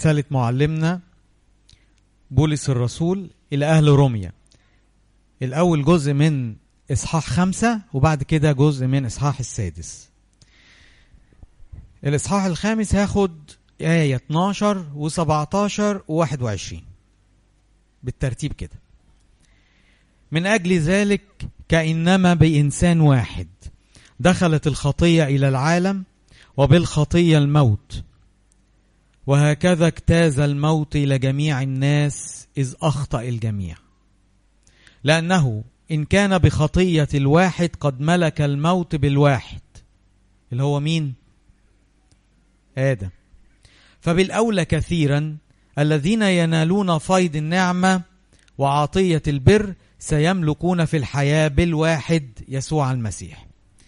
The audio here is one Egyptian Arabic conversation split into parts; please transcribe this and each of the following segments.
رسالة معلمنا بولس الرسول إلى أهل روميا الأول جزء من إصحاح خمسة وبعد كده جزء من إصحاح السادس الإصحاح الخامس هاخد آية 12 و17 و21 بالترتيب كده من أجل ذلك كإنما بإنسان واحد دخلت الخطية إلى العالم وبالخطية الموت وهكذا اجتاز الموت إلى جميع الناس إذ أخطأ الجميع لأنه إن كان بخطية الواحد قد ملك الموت بالواحد اللي هو مين؟ آدم فبالأولى كثيرا الذين ينالون فيض النعمة وعطية البر سيملكون في الحياة بالواحد يسوع المسيح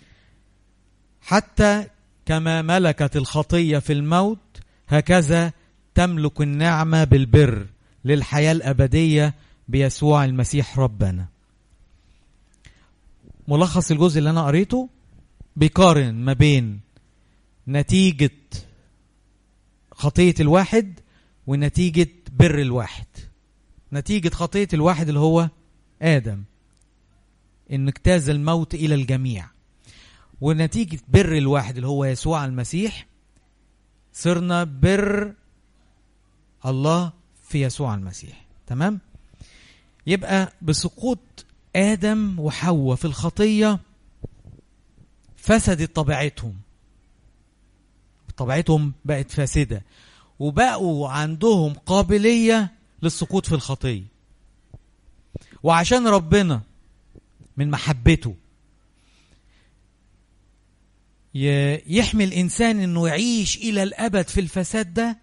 حتى كما ملكت الخطية في الموت هكذا تملك النعمة بالبر للحياة الأبدية بيسوع المسيح ربنا ملخص الجزء اللي أنا قريته بيقارن ما بين نتيجة خطية الواحد ونتيجة بر الواحد نتيجة خطية الواحد اللي هو آدم إن اجتاز الموت إلى الجميع ونتيجة بر الواحد اللي هو يسوع المسيح صرنا بر الله في يسوع المسيح تمام يبقى بسقوط آدم وحواء في الخطية فسدت طبيعتهم طبيعتهم بقت فاسدة وبقوا عندهم قابلية للسقوط في الخطية وعشان ربنا من محبته يحمي الإنسان أنه يعيش إلى الأبد في الفساد ده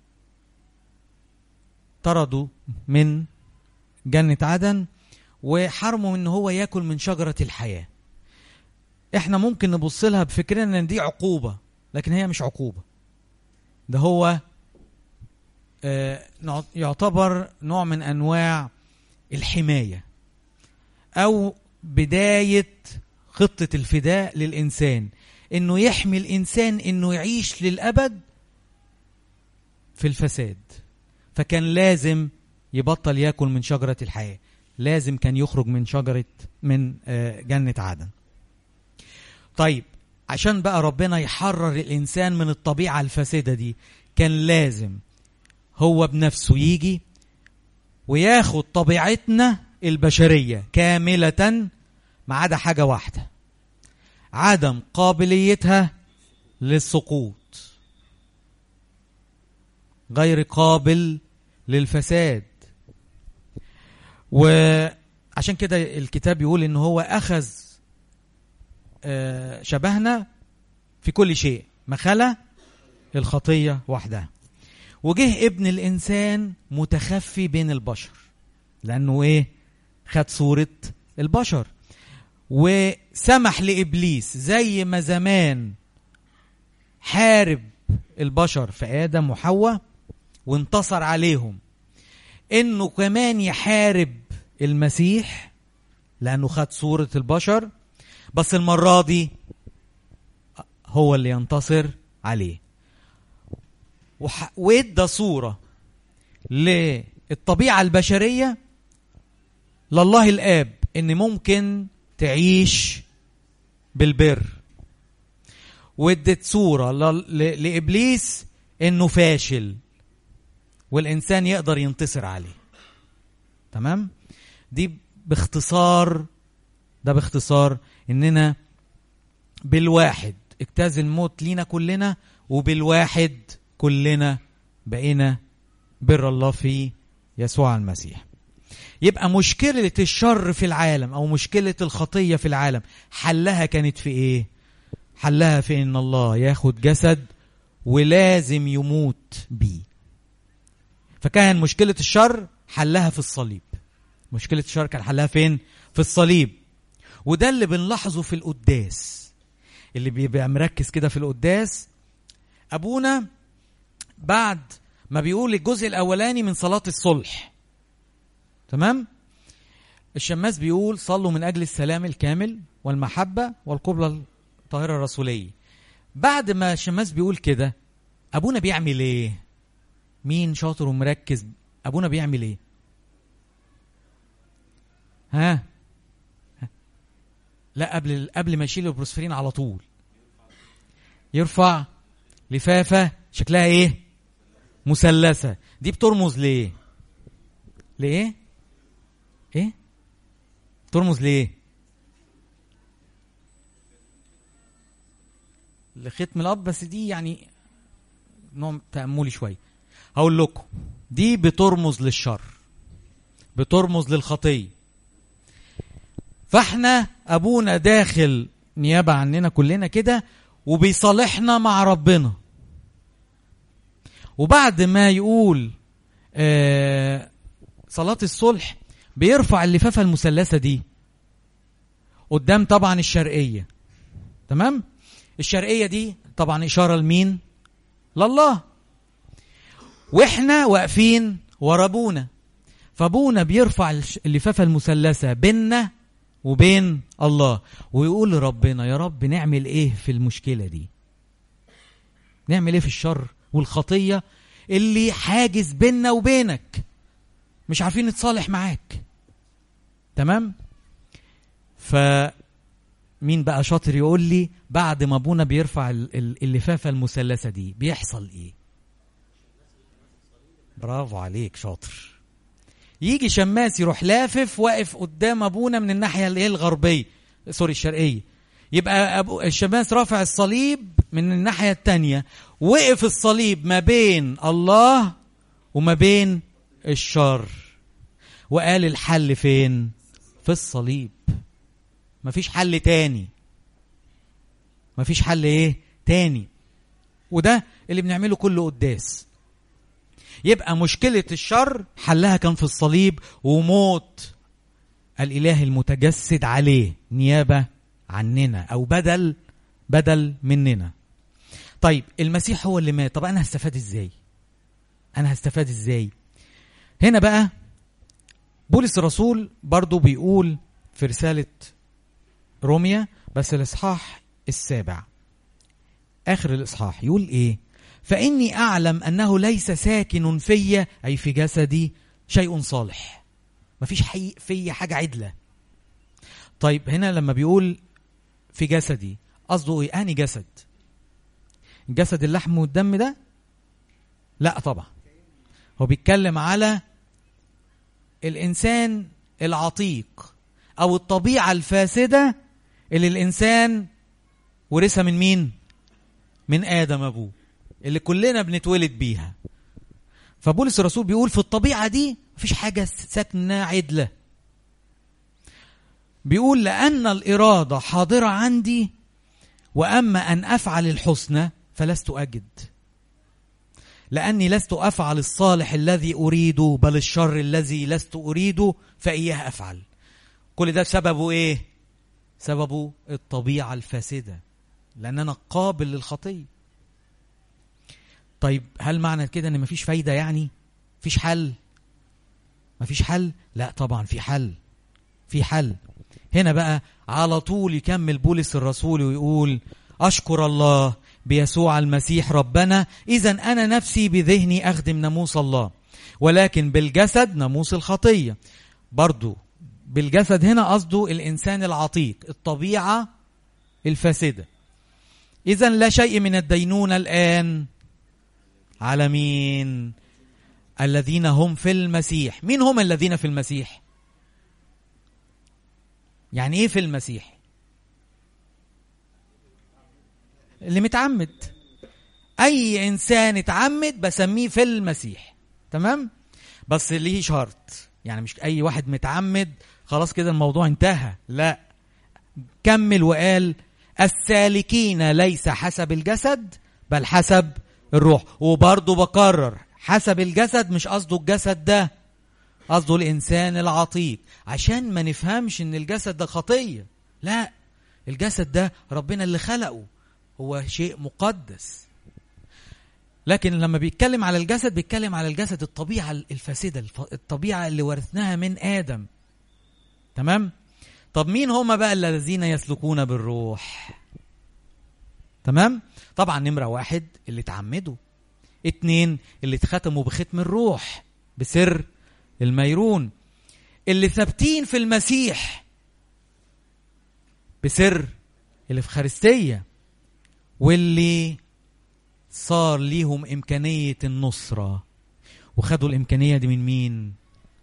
طردوا من جنة عدن وحرموا ان هو ياكل من شجرة الحياة احنا ممكن نبص لها بفكرنا ان دي عقوبة لكن هي مش عقوبة ده هو آه يعتبر نوع من انواع الحماية او بداية خطة الفداء للإنسان انه يحمي الإنسان انه يعيش للأبد في الفساد فكان لازم يبطل ياكل من شجرة الحياة لازم كان يخرج من شجرة من جنة عدن طيب عشان بقى ربنا يحرر الإنسان من الطبيعة الفاسدة دي كان لازم هو بنفسه يجي وياخد طبيعتنا البشرية كاملة ما عدا حاجة واحدة عدم قابليتها للسقوط غير قابل للفساد وعشان كده الكتاب يقول ان هو اخذ شبهنا في كل شيء ما خلا الخطيه وحدها وجه ابن الانسان متخفي بين البشر لانه ايه خد صوره البشر وسمح لابليس زي ما زمان حارب البشر في ادم وحواء وانتصر عليهم انه كمان يحارب المسيح لانه خد صورة البشر بس المرة دي هو اللي ينتصر عليه وادى صورة للطبيعة البشرية لله الآب إن ممكن تعيش بالبر وادت صورة لإبليس إنه فاشل والإنسان يقدر ينتصر عليه تمام دي باختصار ده باختصار إننا بالواحد اجتاز الموت لينا كلنا وبالواحد كلنا بقينا بر الله في يسوع المسيح يبقى مشكلة الشر في العالم أو مشكلة الخطية في العالم حلها كانت في إيه؟ حلها في إن الله ياخد جسد ولازم يموت بيه فكان مشكلة الشر حلها في الصليب مشكلة الشر كان حلها فين؟ في الصليب وده اللي بنلاحظه في القداس اللي بيبقى مركز كده في القداس أبونا بعد ما بيقول الجزء الأولاني من صلاة الصلح تمام؟ الشماس بيقول صلوا من أجل السلام الكامل والمحبة والقبلة الطاهرة الرسولية بعد ما الشماس بيقول كده أبونا بيعمل إيه؟ مين شاطر ومركز ابونا بيعمل ايه ها ها؟ لا قبل قبل ما يشيل البروسفرين على طول يرفع لفافه شكلها ايه مثلثه دي بترمز لايه لايه ايه ترمز لايه لختم الاب بس دي يعني نوع تاملي شويه هقول لكم دي بترمز للشر بترمز للخطيه فاحنا ابونا داخل نيابه عننا كلنا كده وبيصالحنا مع ربنا وبعد ما يقول آه صلاة الصلح بيرفع اللفافة المثلثة دي قدام طبعا الشرقية تمام الشرقية دي طبعا إشارة لمين لله واحنا واقفين ورا ابونا فابونا بيرفع الش- اللفافة المثلثة بيننا وبين الله ويقول لربنا يا رب نعمل ايه في المشكلة دي نعمل ايه في الشر والخطية اللي حاجز بيننا وبينك مش عارفين نتصالح معاك تمام ف مين بقى شاطر يقول لي بعد ما ابونا بيرفع ال- ال- اللفافة المثلثة دي بيحصل ايه برافو عليك شاطر يجي شماس يروح لافف واقف قدام ابونا من الناحيه الايه الغربيه سوري الشرقيه يبقى أبو الشماس رافع الصليب من الناحيه التانية وقف الصليب ما بين الله وما بين الشر وقال الحل فين في الصليب مفيش حل تاني مفيش حل ايه تاني وده اللي بنعمله كل قداس يبقى مشكلة الشر حلها كان في الصليب وموت الإله المتجسد عليه نيابة عننا أو بدل بدل مننا طيب المسيح هو اللي مات طب أنا هستفاد إزاي أنا هستفاد إزاي هنا بقى بولس الرسول برضو بيقول في رسالة روميا بس الإصحاح السابع آخر الإصحاح يقول إيه فإني أعلم أنه ليس ساكن في أي في جسدي شيء صالح مفيش حي في حاجة عدلة طيب هنا لما بيقول في جسدي قصده إيه أني جسد جسد اللحم والدم ده لا طبعا هو بيتكلم على الإنسان العتيق أو الطبيعة الفاسدة اللي الإنسان ورثها من مين؟ من آدم أبوه اللي كلنا بنتولد بيها فبولس الرسول بيقول في الطبيعة دي مفيش حاجة ساكنة عدلة بيقول لأن الإرادة حاضرة عندي وأما أن أفعل الحسنى فلست أجد لأني لست أفعل الصالح الذي أريده بل الشر الذي لست أريده فإياه أفعل كل ده سببه إيه؟ سببه الطبيعة الفاسدة لأن أنا قابل للخطية طيب هل معنى كده ان مفيش فايده يعني مفيش حل مفيش حل لا طبعا في حل في حل هنا بقى على طول يكمل بولس الرسول ويقول اشكر الله بيسوع المسيح ربنا اذا انا نفسي بذهني اخدم ناموس الله ولكن بالجسد ناموس الخطيه برضو بالجسد هنا قصده الانسان العتيق الطبيعه الفاسده اذا لا شيء من الدينونه الان على مين الذين هم في المسيح مين هم الذين في المسيح يعني ايه في المسيح اللي متعمد اي انسان اتعمد بسميه في المسيح تمام بس ليه شرط يعني مش اي واحد متعمد خلاص كده الموضوع انتهى لا كمل وقال السالكين ليس حسب الجسد بل حسب الروح وبرضه بكرر حسب الجسد مش قصده الجسد ده قصده الانسان العتيق عشان ما نفهمش ان الجسد ده خطيه لا الجسد ده ربنا اللي خلقه هو شيء مقدس لكن لما بيتكلم على الجسد بيتكلم على الجسد الطبيعه الفاسده الف- الطبيعه اللي ورثناها من ادم تمام طب مين هم بقى الذين يسلكون بالروح تمام طبعا نمرة واحد اللي اتعمدوا اتنين اللي اتختموا بختم الروح بسر الميرون اللي ثابتين في المسيح بسر الافخارستيه واللي صار ليهم امكانيه النصره وخدوا الامكانيه دي من مين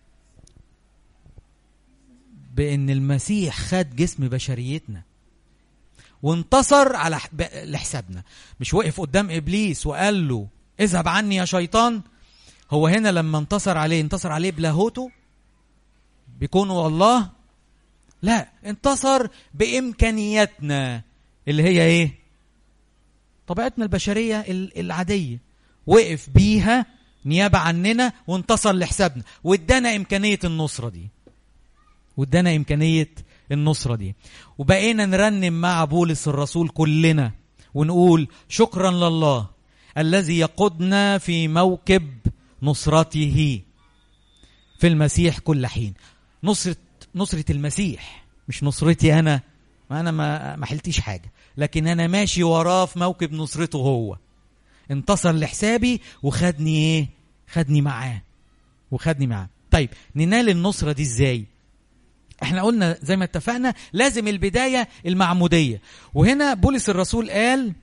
بان المسيح خد جسم بشريتنا وانتصر على لحسابنا مش وقف قدام ابليس وقال له اذهب عني يا شيطان هو هنا لما انتصر عليه انتصر عليه بلاهوته بيكونوا الله لا انتصر بامكانياتنا اللي هي ايه طبيعتنا البشريه العاديه وقف بيها نيابه عننا وانتصر لحسابنا وادانا امكانيه النصره دي وادانا امكانيه النصره دي وبقينا نرنم مع بولس الرسول كلنا ونقول شكرا لله الذي يقودنا في موكب نصرته في المسيح كل حين نصرة نصرة المسيح مش نصرتي أنا ما أنا ما ما حلتيش حاجة لكن أنا ماشي وراه في موكب نصرته هو انتصر لحسابي وخدني إيه؟ خدني معاه وخدني معاه طيب ننال النصرة دي إزاي؟ احنا قلنا زي ما اتفقنا لازم البداية المعمودية وهنا بولس الرسول قال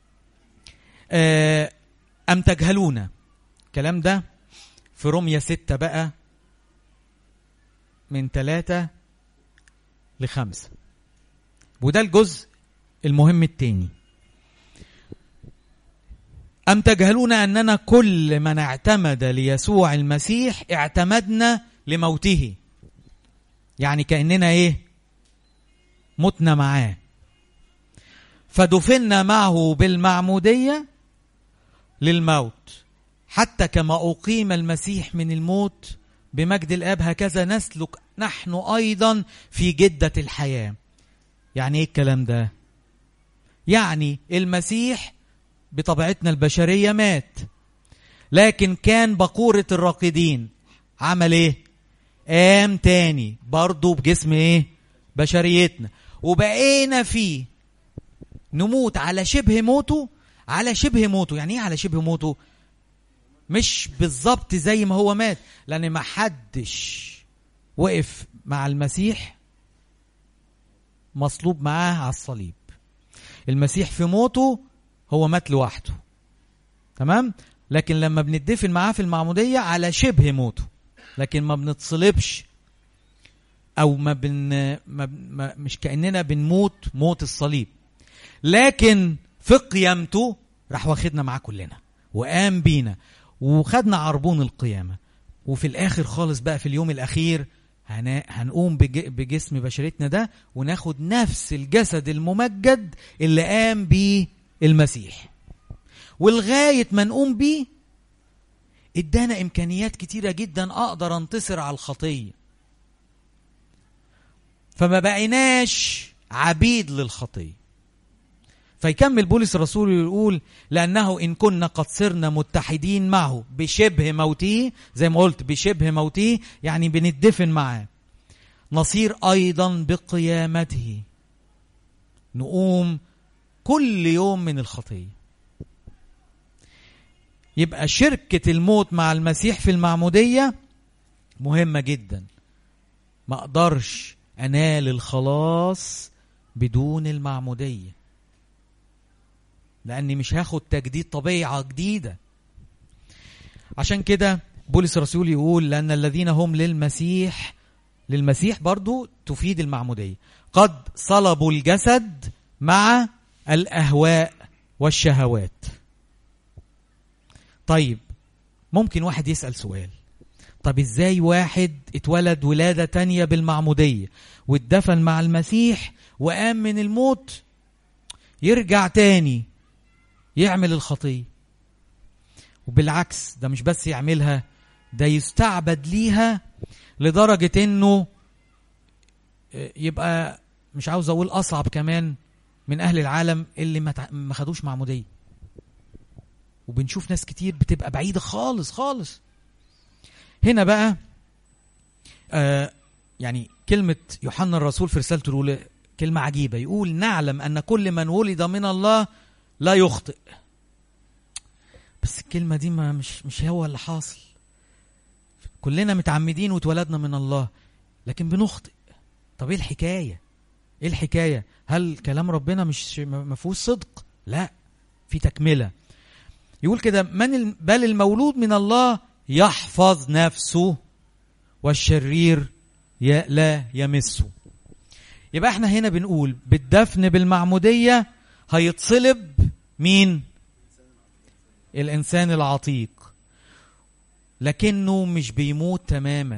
آه أم تجهلون الكلام ده في روميا ستة بقى من ثلاثة لخمسة وده الجزء المهم التاني أم تجهلون أننا كل من اعتمد ليسوع المسيح اعتمدنا لموته يعني كأننا إيه متنا معاه فدفنا معه بالمعمودية للموت حتى كما أقيم المسيح من الموت بمجد الآب هكذا نسلك نحن أيضا في جدة الحياة يعني إيه الكلام ده يعني المسيح بطبيعتنا البشرية مات لكن كان بقورة الراقدين عمل ايه قام تاني برضه بجسم ايه بشريتنا وبقينا فيه نموت على شبه موته على شبه موته يعني ايه على شبه موته مش بالظبط زي ما هو مات لان ما حدش وقف مع المسيح مصلوب معاه على الصليب المسيح في موته هو مات لوحده تمام لكن لما بندفن معاه في المعمودية على شبه موته لكن ما بنتصلبش او ما بن ما ما مش كاننا بنموت موت الصليب لكن في قيامته راح واخدنا معاه كلنا وقام بينا وخدنا عربون القيامه وفي الاخر خالص بقى في اليوم الاخير هن... هنقوم بج... بجسم بشرتنا ده وناخد نفس الجسد الممجد اللي قام بيه المسيح ولغايه ما نقوم بيه ادانا امكانيات كتيره جدا اقدر انتصر على الخطيه فما بقيناش عبيد للخطيه فيكمل بولس الرسول ويقول لانه ان كنا قد صرنا متحدين معه بشبه موته زي ما قلت بشبه موته يعني بندفن معاه نصير ايضا بقيامته نقوم كل يوم من الخطيه يبقى شركة الموت مع المسيح في المعمودية مهمة جدا ما اقدرش انال الخلاص بدون المعمودية لاني مش هاخد تجديد طبيعة جديدة عشان كده بولس الرسول يقول لان الذين هم للمسيح للمسيح برضو تفيد المعمودية قد صلبوا الجسد مع الاهواء والشهوات طيب ممكن واحد يسأل سؤال طب ازاي واحد اتولد ولادة تانية بالمعمودية واتدفن مع المسيح وقام من الموت يرجع تاني يعمل الخطية وبالعكس ده مش بس يعملها ده يستعبد ليها لدرجة انه يبقى مش عاوز اقول اصعب كمان من اهل العالم اللي ما خدوش معموديه وبنشوف ناس كتير بتبقى بعيدة خالص خالص هنا بقى آه يعني كلمة يوحنا الرسول في رسالته الأولى كلمة عجيبة يقول نعلم أن كل من ولد من الله لا يخطئ بس الكلمة دي ما مش مش هو اللي حاصل كلنا متعمدين واتولدنا من الله لكن بنخطئ طب ايه الحكاية ايه الحكاية هل كلام ربنا مش ما فيهوش صدق لا في تكملة يقول كده من بل المولود من الله يحفظ نفسه والشرير لا يمسه يبقى احنا هنا بنقول بالدفن بالمعمودية هيتصلب مين الإنسان العتيق لكنه مش بيموت تماما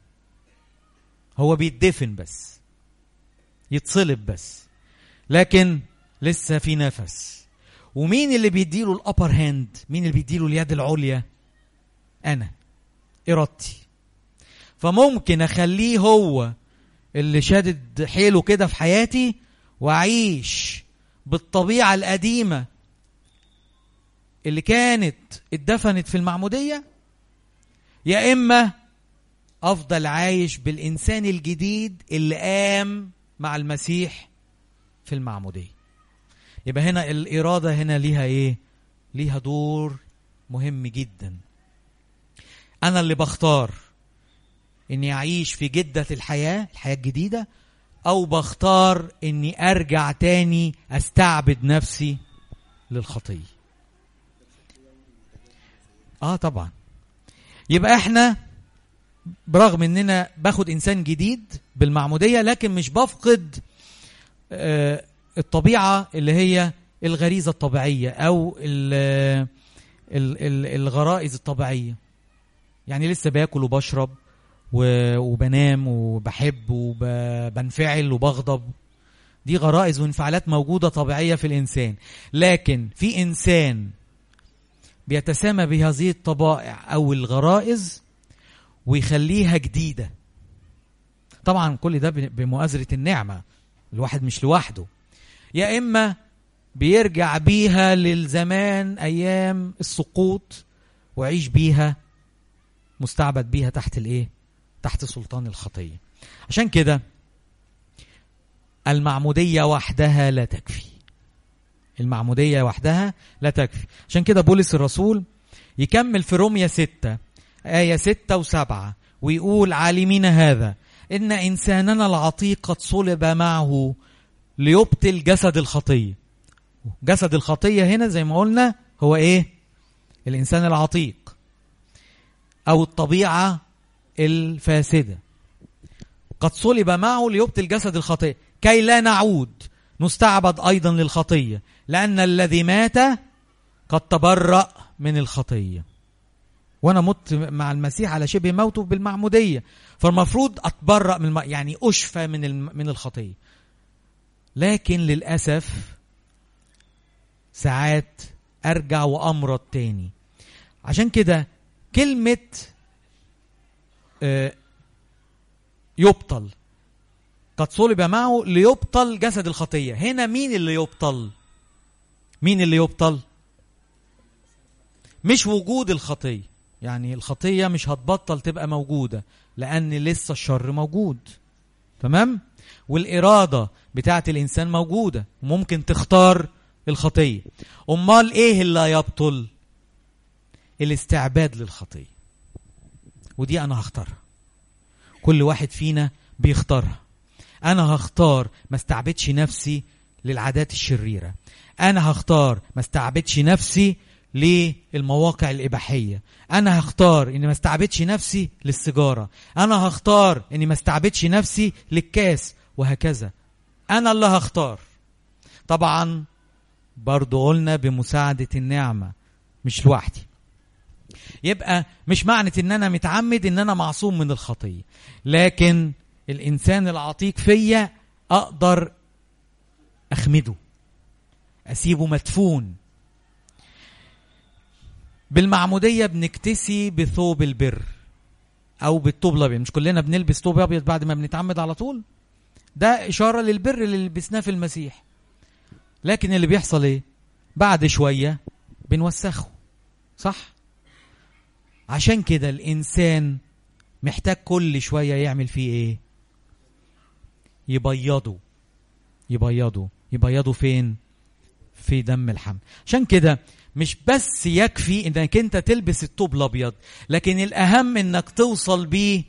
هو بيتدفن بس يتصلب بس لكن لسه في نفس ومين اللي بيديله الابر هاند مين اللي بيديله اليد العليا انا ارادتي فممكن اخليه هو اللي شادد حيله كده في حياتي واعيش بالطبيعه القديمه اللي كانت اتدفنت في المعموديه يا اما افضل عايش بالانسان الجديد اللي قام مع المسيح في المعموديه يبقى هنا الاراده هنا ليها ايه ليها دور مهم جدا انا اللي بختار اني اعيش في جده الحياه الحياه الجديده او بختار اني ارجع تاني استعبد نفسي للخطيه اه طبعا يبقى احنا برغم اننا باخد انسان جديد بالمعموديه لكن مش بفقد آه الطبيعه اللي هي الغريزه الطبيعيه او ال ال ال الغرائز الطبيعيه يعني لسه باكل وبشرب وبنام وبحب وبنفعل وبغضب دي غرائز وانفعالات موجوده طبيعيه في الانسان لكن في انسان بيتسامى بهذه الطبائع او الغرائز ويخليها جديده طبعا كل ده بمؤازره النعمه الواحد مش لوحده يا اما بيرجع بيها للزمان ايام السقوط ويعيش بيها مستعبد بيها تحت الايه تحت سلطان الخطيه عشان كده المعموديه وحدها لا تكفي المعموديه وحدها لا تكفي عشان كده بولس الرسول يكمل في روميا ستة آية ستة وسبعة ويقول عالمين هذا إن إنساننا العتيق قد صلب معه ليبطل جسد الخطية جسد الخطية هنا زي ما قلنا هو إيه الإنسان العتيق أو الطبيعة الفاسدة قد صلب معه ليبطل جسد الخطية كي لا نعود نستعبد أيضا للخطية لأن الذي مات قد تبرأ من الخطية وأنا مت مع المسيح على شبه موته بالمعمودية فالمفروض أتبرأ من الم... يعني أشفى من الم... من الخطية لكن للأسف ساعات أرجع وأمرض تاني عشان كده كلمة آه يبطل قد صلب معه ليبطل جسد الخطية هنا مين اللي يبطل مين اللي يبطل مش وجود الخطية يعني الخطية مش هتبطل تبقى موجودة لأن لسه الشر موجود تمام والإرادة بتاعت الإنسان موجودة ممكن تختار الخطية أمال إيه اللي يبطل الاستعباد للخطية ودي أنا هختارها كل واحد فينا بيختارها انا هختار ما استعبدش نفسي للعادات الشريره انا هختار ما استعبدش نفسي للمواقع الاباحيه انا هختار اني ما استعبدش نفسي للسيجاره انا هختار اني ما استعبدش نفسي للكاس وهكذا انا اللي هختار طبعا برضو قلنا بمساعده النعمه مش لوحدي يبقى مش معنى ان انا متعمد ان انا معصوم من الخطيه لكن الانسان العتيق فيا اقدر اخمده اسيبه مدفون بالمعموديه بنكتسي بثوب البر او بالثوب الابيض مش كلنا بنلبس ثوب ابيض بعد ما بنتعمد على طول ده اشاره للبر اللي لبسناه في المسيح لكن اللي بيحصل ايه بعد شويه بنوسخه صح عشان كده الانسان محتاج كل شويه يعمل فيه ايه يبيضه يبيضه يبيضه فين في دم الحمل عشان كده مش بس يكفي انك انت تلبس الطوب الابيض لكن الاهم انك توصل بيه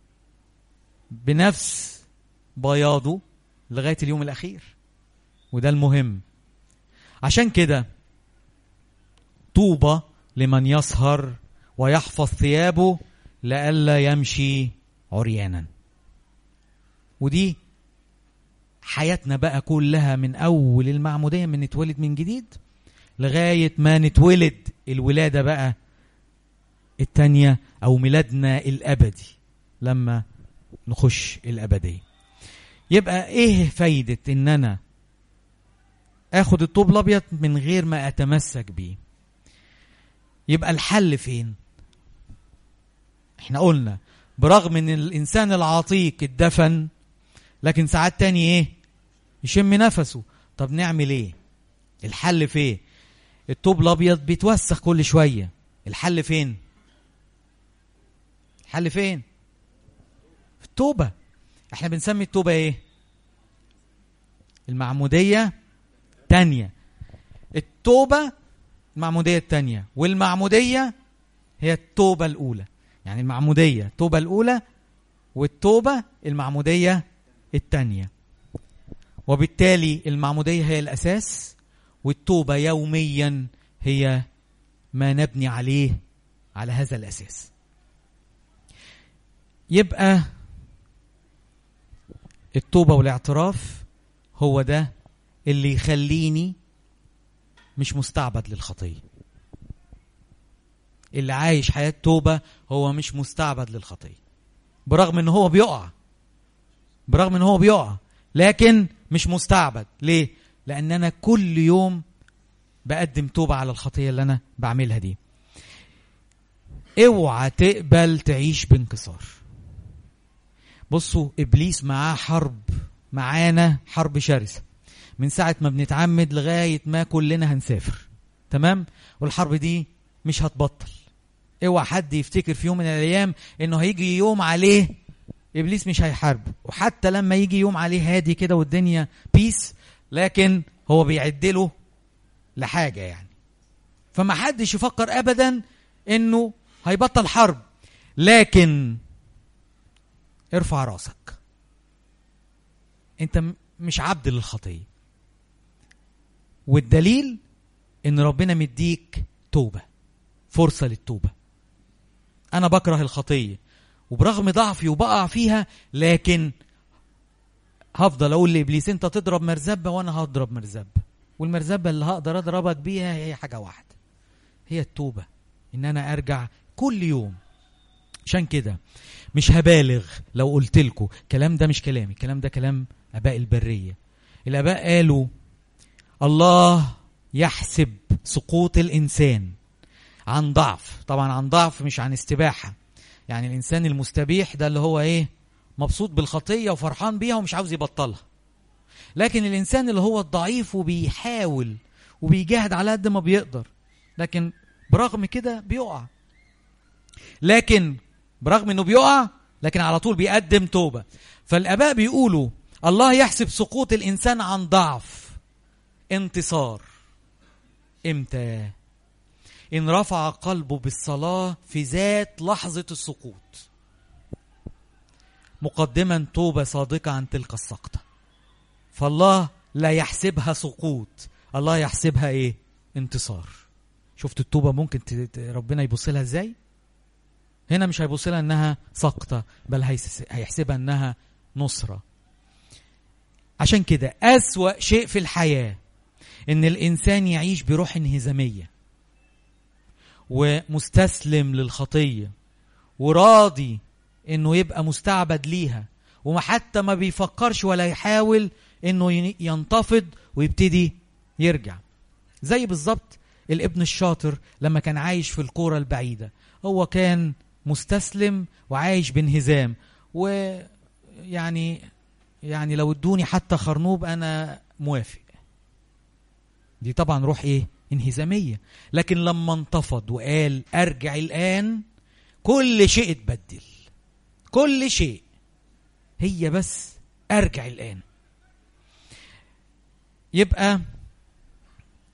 بنفس بياضه لغايه اليوم الاخير وده المهم عشان كده طوبى لمن يسهر ويحفظ ثيابه لئلا يمشي عريانا ودي حياتنا بقى كلها من اول المعموديه من نتولد من جديد لغايه ما نتولد الولاده بقى التانية او ميلادنا الابدي لما نخش الابديه يبقى ايه فايده ان انا اخد الطوب الابيض من غير ما اتمسك بيه يبقى الحل فين احنا قلنا برغم ان الانسان العتيق اتدفن لكن ساعات تاني ايه يشم نفسه طب نعمل ايه الحل فين الطوب الابيض بيتوسخ كل شويه الحل فين الحل فين في التوبه احنا بنسمي التوبه ايه المعموديه تانية التوبه المعموديه التانية والمعموديه هي التوبه الاولى يعني المعموديه التوبه الاولى والتوبه المعموديه التانية وبالتالي المعموديه هي الاساس والتوبه يوميا هي ما نبني عليه على هذا الاساس يبقى التوبه والاعتراف هو ده اللي يخليني مش مستعبد للخطيه اللي عايش حياه توبه هو مش مستعبد للخطيه برغم ان هو بيقع برغم ان هو بيقع لكن مش مستعبد ليه لان انا كل يوم بقدم توبه على الخطيه اللي انا بعملها دي اوعى تقبل تعيش بانكسار بصوا ابليس معاه حرب معانا حرب شرسه من ساعه ما بنتعمد لغايه ما كلنا هنسافر تمام والحرب دي مش هتبطل اوعى حد يفتكر في يوم من الايام انه هيجي يوم عليه ابليس مش هيحاربه وحتى لما يجي يوم عليه هادي كده والدنيا بيس لكن هو بيعد له لحاجه يعني فما حدش يفكر ابدا انه هيبطل حرب لكن ارفع راسك انت مش عبد للخطيه والدليل ان ربنا مديك توبه فرصه للتوبه انا بكره الخطيه وبرغم ضعفي وبقع فيها لكن هفضل اقول لابليس انت تضرب مرزبه وانا هضرب مرزبه والمرزبه اللي هقدر اضربك بيها هي حاجه واحده هي التوبه ان انا ارجع كل يوم عشان كده مش هبالغ لو قلت لكم الكلام ده مش كلامي الكلام ده كلام اباء البريه الاباء قالوا الله يحسب سقوط الانسان عن ضعف طبعا عن ضعف مش عن استباحه يعني الانسان المستبيح ده اللي هو ايه مبسوط بالخطيه وفرحان بيها ومش عاوز يبطلها لكن الانسان اللي هو الضعيف وبيحاول وبيجاهد على قد ما بيقدر لكن برغم كده بيقع لكن برغم انه بيقع لكن على طول بيقدم توبه فالاباء بيقولوا الله يحسب سقوط الانسان عن ضعف انتصار امتى ان رفع قلبه بالصلاه في ذات لحظه السقوط مقدما توبه صادقه عن تلك السقطه فالله لا يحسبها سقوط الله يحسبها ايه انتصار شفت التوبه ممكن ربنا يبص لها ازاي هنا مش هيبص لها انها سقطه بل هيحسبها انها نصره عشان كده اسوا شيء في الحياه ان الانسان يعيش بروح انهزاميه ومستسلم للخطيه وراضي انه يبقى مستعبد ليها وحتى ما بيفكرش ولا يحاول انه ينتفض ويبتدي يرجع زي بالظبط الابن الشاطر لما كان عايش في الكوره البعيده هو كان مستسلم وعايش بانهزام ويعني يعني لو ادوني حتى خرنوب انا موافق دي طبعا روح ايه انهزاميه لكن لما انتفض وقال ارجع الان كل شيء اتبدل كل شيء هي بس ارجع الان يبقى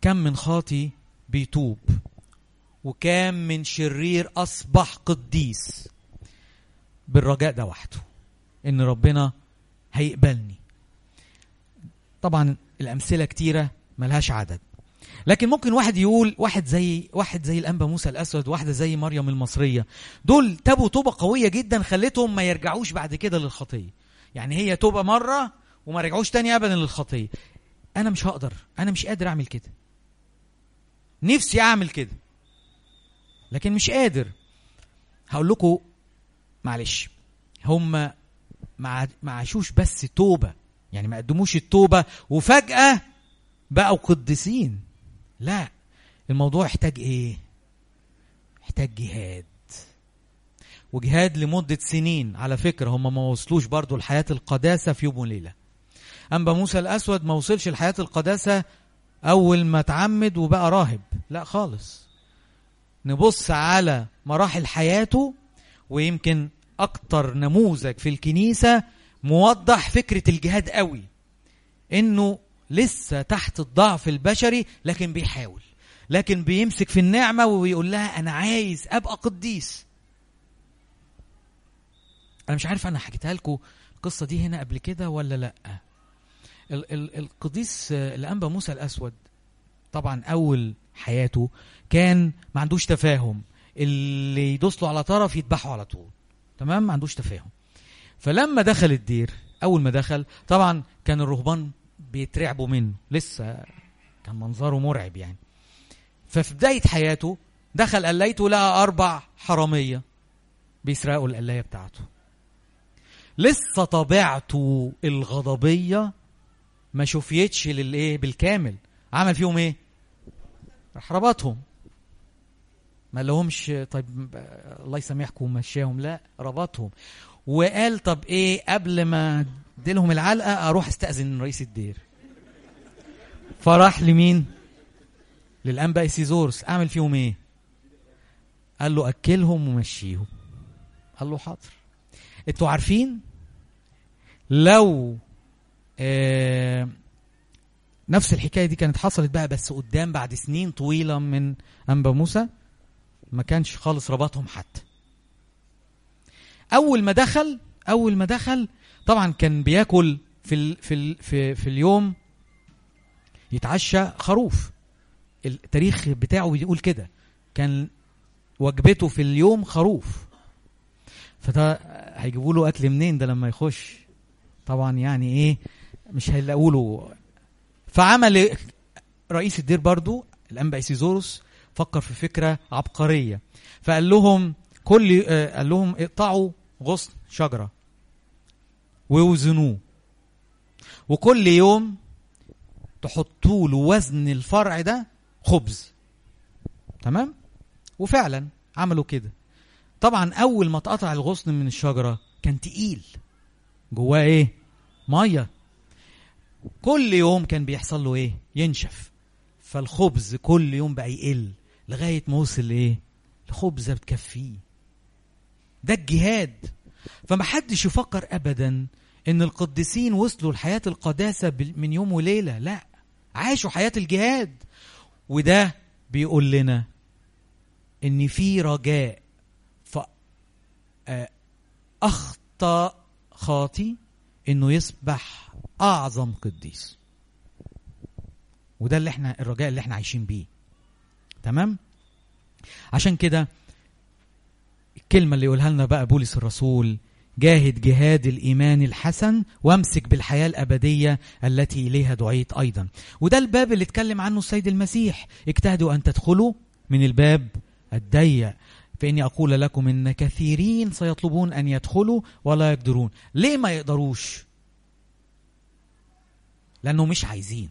كم من خاطي بيتوب وكم من شرير اصبح قديس بالرجاء ده وحده ان ربنا هيقبلني طبعا الامثله كتيره ملهاش عدد لكن ممكن واحد يقول واحد زي واحد زي الانبا موسى الاسود واحده زي مريم المصريه دول تابوا توبه قويه جدا خلتهم ما يرجعوش بعد كده للخطيه يعني هي توبه مره وما رجعوش تاني ابدا للخطيه انا مش هقدر انا مش قادر اعمل كده نفسي اعمل كده لكن مش قادر هقول لكم معلش هم ما ما عاشوش بس توبه يعني ما قدموش التوبه وفجاه بقوا قديسين لا الموضوع احتاج ايه احتاج جهاد وجهاد لمدة سنين على فكرة هم ما وصلوش برضو لحياة القداسة في يوم وليلة أنبا موسى الأسود ما وصلش لحياة القداسة أول ما اتعمد وبقى راهب لا خالص نبص على مراحل حياته ويمكن أكتر نموذج في الكنيسة موضح فكرة الجهاد قوي إنه لسه تحت الضعف البشري لكن بيحاول لكن بيمسك في النعمة ويقول لها أنا عايز أبقى قديس أنا مش عارف أنا حكيتها لكم القصة دي هنا قبل كده ولا لأ ال- ال- القديس الأنبا موسى الأسود طبعا أول حياته كان ما عندوش تفاهم اللي يدوس له على طرف يذبحه على طول تمام ما عندوش تفاهم فلما دخل الدير أول ما دخل طبعا كان الرهبان بيترعبوا منه لسه كان منظره مرعب يعني ففي بداية حياته دخل قلايته لقى أربع حرامية بيسرقوا القلاية بتاعته لسه طبيعته الغضبية ما شفيتش للايه بالكامل عمل فيهم ايه راح ربطهم ما لهمش طيب الله يسامحكم ومشاهم لا ربطهم وقال طب ايه قبل ما اديلهم العلقه اروح استاذن من رئيس الدير فراح لمين للانبا سيزورس اعمل فيهم ايه قال له اكلهم ومشيهم قال له حاضر انتوا عارفين لو آه نفس الحكايه دي كانت حصلت بقى بس قدام بعد سنين طويله من انبا موسى ما كانش خالص ربطهم حتى اول ما دخل اول ما دخل طبعا كان بياكل في ال في ال في, في اليوم يتعشى خروف التاريخ بتاعه بيقول كده كان وجبته في اليوم خروف فده هيجيبوا له اكل منين ده لما يخش طبعا يعني ايه مش هيلاقوا له فعمل رئيس الدير برضو الانبا سيزوروس فكر في فكره عبقريه فقال لهم كل آه قال لهم اقطعوا غصن شجره ووزنوه وكل يوم تحطوا له وزن الفرع ده خبز تمام وفعلا عملوا كده طبعا اول ما اتقطع الغصن من الشجره كان تقيل جواه ايه ميه كل يوم كان بيحصل له ايه ينشف فالخبز كل يوم بقى يقل لغايه ما وصل لايه لخبزه بتكفيه ده الجهاد فمحدش يفكر ابدا ان القديسين وصلوا لحياه القداسه من يوم وليله لا عاشوا حياه الجهاد وده بيقول لنا ان في رجاء ف اخطا خاطي انه يصبح اعظم قديس وده اللي احنا الرجاء اللي احنا عايشين بيه تمام عشان كده الكلمة اللي يقولها لنا بقى بولس الرسول جاهد جهاد الإيمان الحسن وامسك بالحياة الأبدية التي إليها دعيت أيضا وده الباب اللي اتكلم عنه السيد المسيح اجتهدوا أن تدخلوا من الباب الضيق فإني أقول لكم إن كثيرين سيطلبون أن يدخلوا ولا يقدرون ليه ما يقدروش لأنه مش عايزين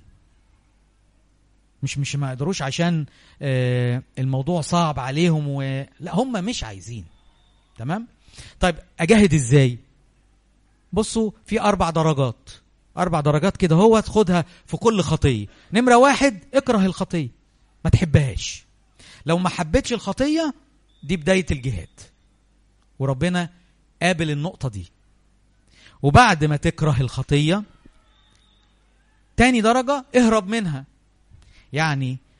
مش مش ما يقدروش عشان آه الموضوع صعب عليهم و... لا هم مش عايزين تمام طيب اجاهد ازاي بصوا في اربع درجات اربع درجات كده هو تاخدها في كل خطيه نمره واحد اكره الخطيه ما تحبهاش لو ما حبيتش الخطيه دي بدايه الجهاد وربنا قابل النقطه دي وبعد ما تكره الخطيه تاني درجه اهرب منها يعني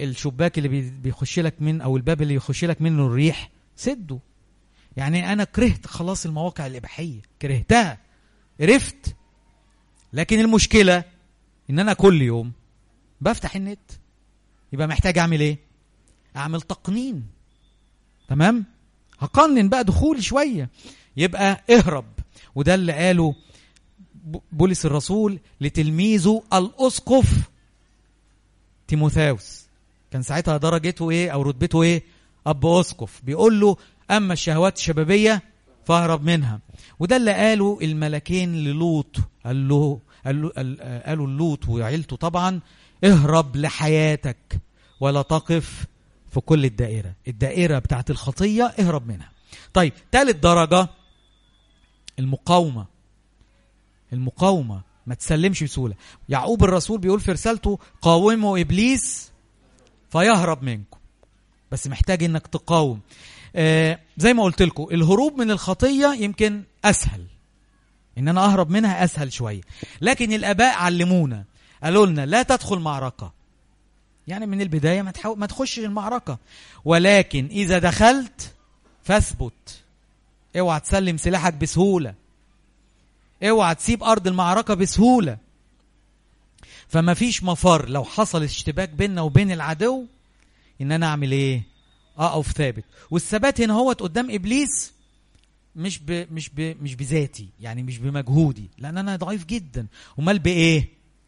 الشباك اللي بي- بيخش لك من او الباب اللي يخش لك منه الريح سده يعني انا كرهت خلاص المواقع الاباحيه كرهتها قرفت لكن المشكله ان انا كل يوم بفتح النت يبقى محتاج اعمل ايه اعمل تقنين تمام هقنن بقى دخولي شويه يبقى اهرب وده اللي قاله ب- بولس الرسول لتلميذه الاسقف تيموثاوس كان ساعتها درجته ايه او رتبته ايه اب اسقف بيقول له اما الشهوات الشبابيه فاهرب منها وده اللي قاله الملكين للوط قال له قال له قال- قالوا لوط وعيلته طبعا اهرب لحياتك ولا تقف في كل الدائره الدائره بتاعت الخطيه اهرب منها طيب ثالث درجه المقاومه المقاومه ما تسلمش بسهوله يعقوب الرسول بيقول في رسالته قاوموا ابليس فيهرب منكم بس محتاج انك تقاوم آه زي ما قلت لكم الهروب من الخطيه يمكن اسهل ان انا اهرب منها اسهل شويه لكن الاباء علمونا قالوا لنا لا تدخل معركه يعني من البدايه ما تحاول ما تخش المعركه ولكن اذا دخلت فاثبت اوعى تسلم سلاحك بسهوله اوعى تسيب ارض المعركه بسهوله فما فيش مفر لو حصل اشتباك بيننا وبين العدو ان انا اعمل ايه اقف ثابت والثبات هنا هو قدام ابليس مش ب مش ب مش بذاتي يعني مش بمجهودي لان انا ضعيف جدا امال بايه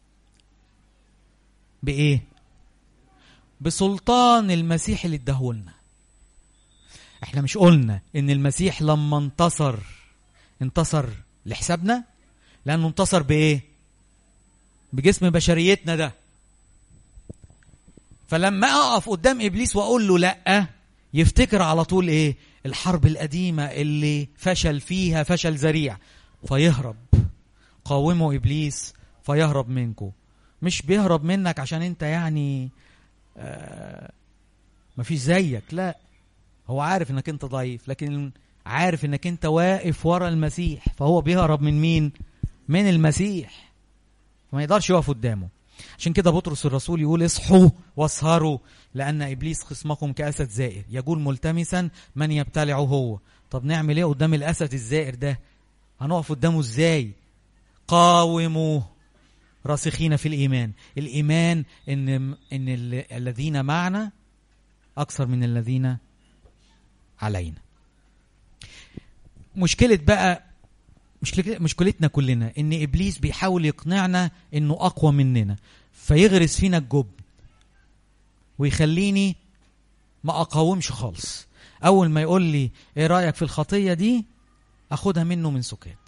بايه بسلطان المسيح اللي اداهولنا احنا مش قلنا ان المسيح لما انتصر انتصر لحسابنا لانه انتصر بايه بجسم بشريتنا ده فلما اقف قدام ابليس واقول له لا يفتكر على طول ايه الحرب القديمه اللي فشل فيها فشل ذريع فيهرب قاوموا ابليس فيهرب منكم مش بيهرب منك عشان انت يعني آه مفيش زيك لا هو عارف انك انت ضعيف لكن عارف انك انت واقف ورا المسيح فهو بيهرب من مين من المسيح فما يقدرش يقف قدامه عشان كده بطرس الرسول يقول اصحوا واسهروا لان ابليس خصمكم كاسد زائر يقول ملتمسا من يبتلعه هو طب نعمل ايه قدام الاسد الزائر ده هنقف قدامه ازاي قاوموا راسخين في الايمان الايمان ان ان ال- الذين معنا اكثر من الذين علينا مشكله بقى مشكلة مشكلتنا كلنا ان ابليس بيحاول يقنعنا انه اقوى مننا فيغرس فينا الجبن ويخليني ما اقاومش خالص اول ما يقول لي ايه رايك في الخطيه دي اخدها منه من سكات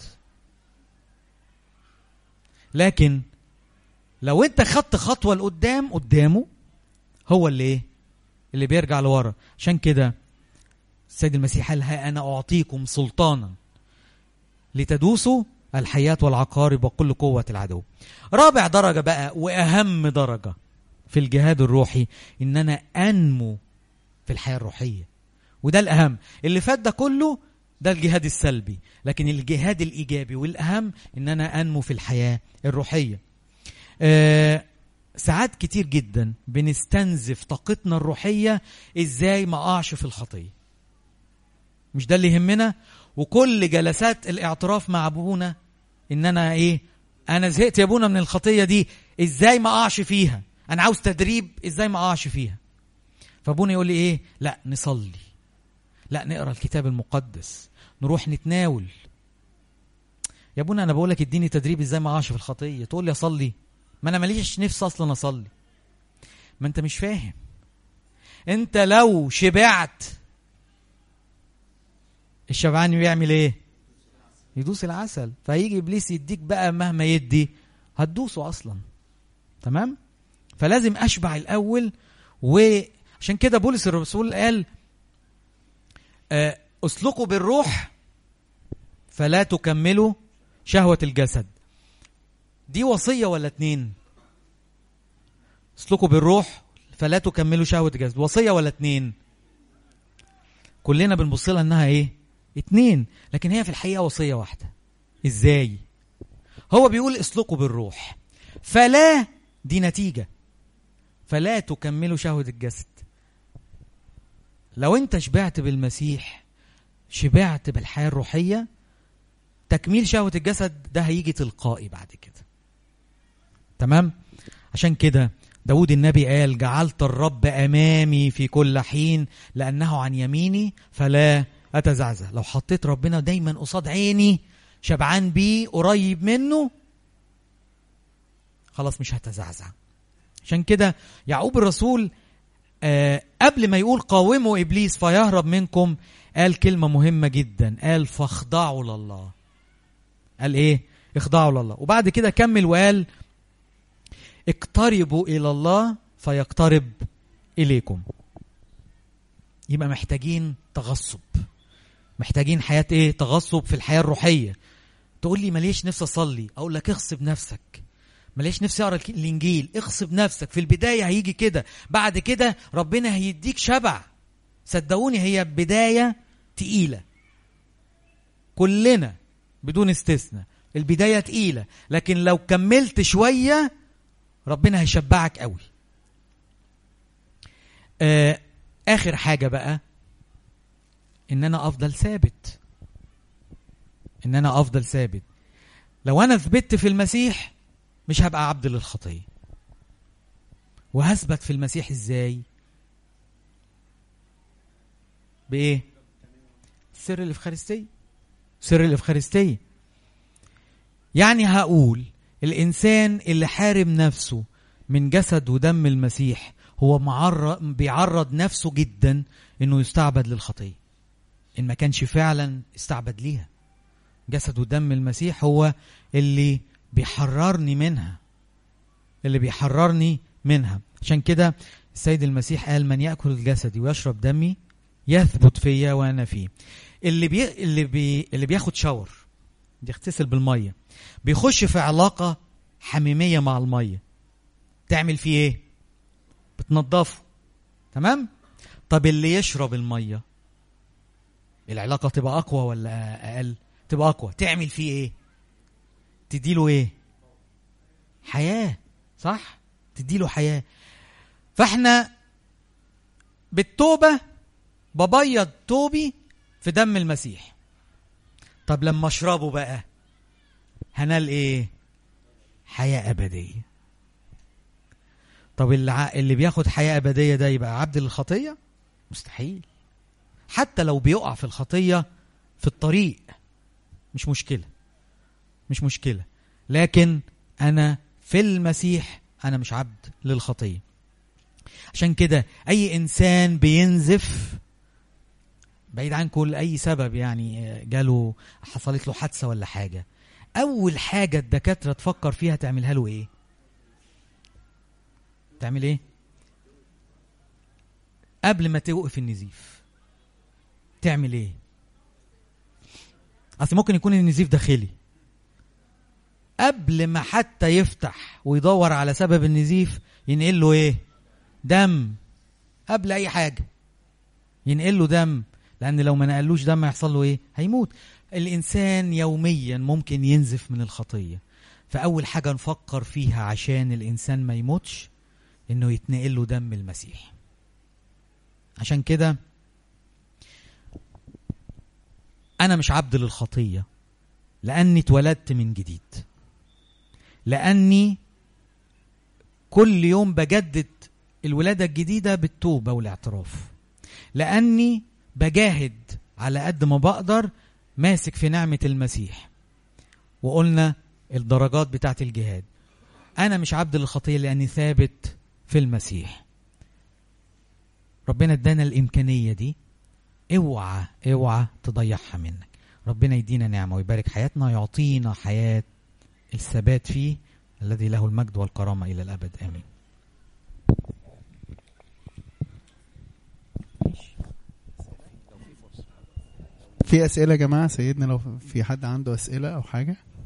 لكن لو انت خدت خطوه لقدام قدامه هو اللي ايه اللي بيرجع لورا عشان كده السيد المسيح قال ها انا اعطيكم سلطانا لتدوسوا الحياة والعقارب وكل قوة العدو رابع درجة بقى وأهم درجة في الجهاد الروحي إن أنا أنمو في الحياة الروحية وده الأهم اللي فات ده كله ده الجهاد السلبي لكن الجهاد الإيجابي والأهم إن أنا أنمو في الحياة الروحية آه ساعات كتير جدا بنستنزف طاقتنا الروحية إزاي ما أقعش في الخطية مش ده اللي يهمنا وكل جلسات الاعتراف مع ابونا ان انا ايه انا زهقت يا ابونا من الخطيه دي ازاي ما اقعش فيها انا عاوز تدريب ازاي ما اقعش فيها فابونا يقول لي ايه لا نصلي لا نقرا الكتاب المقدس نروح نتناول يا ابونا انا بقول لك اديني تدريب ازاي ما اقعش في الخطيه تقول لي اصلي ما انا ماليش نفس اصلا اصلي ما انت مش فاهم انت لو شبعت الشبعان بيعمل ايه يدوس العسل فهيجي ابليس يديك بقى مهما يدي هتدوسه اصلا تمام فلازم اشبع الاول وعشان كده بولس الرسول قال آه، اسلكوا بالروح فلا تكملوا شهوة الجسد دي وصية ولا اتنين اسلكوا بالروح فلا تكملوا شهوة الجسد وصية ولا اتنين كلنا بنبص لها انها ايه اتنين لكن هي في الحقيقة وصية واحدة ازاي هو بيقول اسلكوا بالروح فلا دي نتيجة فلا تكملوا شهوة الجسد لو انت شبعت بالمسيح شبعت بالحياة الروحية تكميل شهوة الجسد ده هيجي تلقائي بعد كده تمام عشان كده داود النبي قال جعلت الرب أمامي في كل حين لأنه عن يميني فلا أتزعزع لو حطيت ربنا دايما قصاد عيني شبعان بيه قريب منه خلاص مش هتزعزع عشان كده يعقوب الرسول آه قبل ما يقول قاوموا ابليس فيهرب منكم قال كلمه مهمه جدا قال فاخضعوا لله قال ايه اخضعوا لله وبعد كده كمل وقال اقتربوا الى الله فيقترب اليكم يبقى محتاجين تغصب محتاجين حياه ايه تغصب في الحياه الروحيه تقول لي ماليش نفسي اصلي اقول لك اغصب نفسك ماليش نفسي اقرا الانجيل اغصب نفسك في البدايه هيجي كده بعد كده ربنا هيديك شبع صدقوني هي بدايه تقيله كلنا بدون استثناء البدايه تقيله لكن لو كملت شويه ربنا هيشبعك قوي آه اخر حاجه بقى ان انا افضل ثابت ان انا افضل ثابت لو انا ثبت في المسيح مش هبقى عبد للخطيه وهثبت في المسيح ازاي بايه سر الافخارستيه سر الافخارستيه يعني هقول الانسان اللي حارم نفسه من جسد ودم المسيح هو معرض بيعرض نفسه جدا انه يستعبد للخطيه ان ما كانش فعلا استعبد ليها جسد ودم المسيح هو اللي بيحررني منها اللي بيحررني منها عشان كده السيد المسيح قال من ياكل جسدي ويشرب دمي يثبت فيا وانا فيه اللي بي اللي بي اللي بياخد شاور بيغتسل بالميه بيخش في علاقه حميميه مع الميه تعمل فيه ايه بتنضفه تمام طب اللي يشرب الميه العلاقه تبقى اقوى ولا اقل تبقى اقوى تعمل فيه ايه تديله ايه حياه صح تديله حياه فاحنا بالتوبه ببيض توبي في دم المسيح طب لما اشربه بقى هنال ايه حياه ابديه طب اللي, ع... اللي بياخد حياه ابديه ده يبقى عبد للخطيه مستحيل حتى لو بيقع في الخطيه في الطريق مش مشكله مش مشكله لكن انا في المسيح انا مش عبد للخطيه عشان كده اي انسان بينزف بعيد عن كل اي سبب يعني جاله حصلت له حادثه ولا حاجه اول حاجه الدكاتره تفكر فيها تعملها له ايه تعمل ايه قبل ما توقف النزيف تعمل ايه اصل ممكن يكون النزيف داخلي قبل ما حتى يفتح ويدور على سبب النزيف ينقل له ايه دم قبل اي حاجه ينقل له دم لان لو ما نقلوش دم هيحصل له ايه هيموت الانسان يوميا ممكن ينزف من الخطيه فاول حاجه نفكر فيها عشان الانسان ما يموتش انه يتنقل له دم المسيح عشان كده انا مش عبد للخطيه لاني اتولدت من جديد لاني كل يوم بجدد الولاده الجديده بالتوبه والاعتراف لاني بجاهد على قد ما بقدر ماسك في نعمه المسيح وقلنا الدرجات بتاعت الجهاد انا مش عبد للخطيه لاني ثابت في المسيح ربنا ادانا الامكانيه دي اوعى اوعى تضيعها منك ربنا يدينا نعمه ويبارك حياتنا يعطينا حياه الثبات فيه الذي له المجد والكرامه الى الابد امين في اسئله يا جماعه سيدنا لو في حد عنده اسئله او حاجه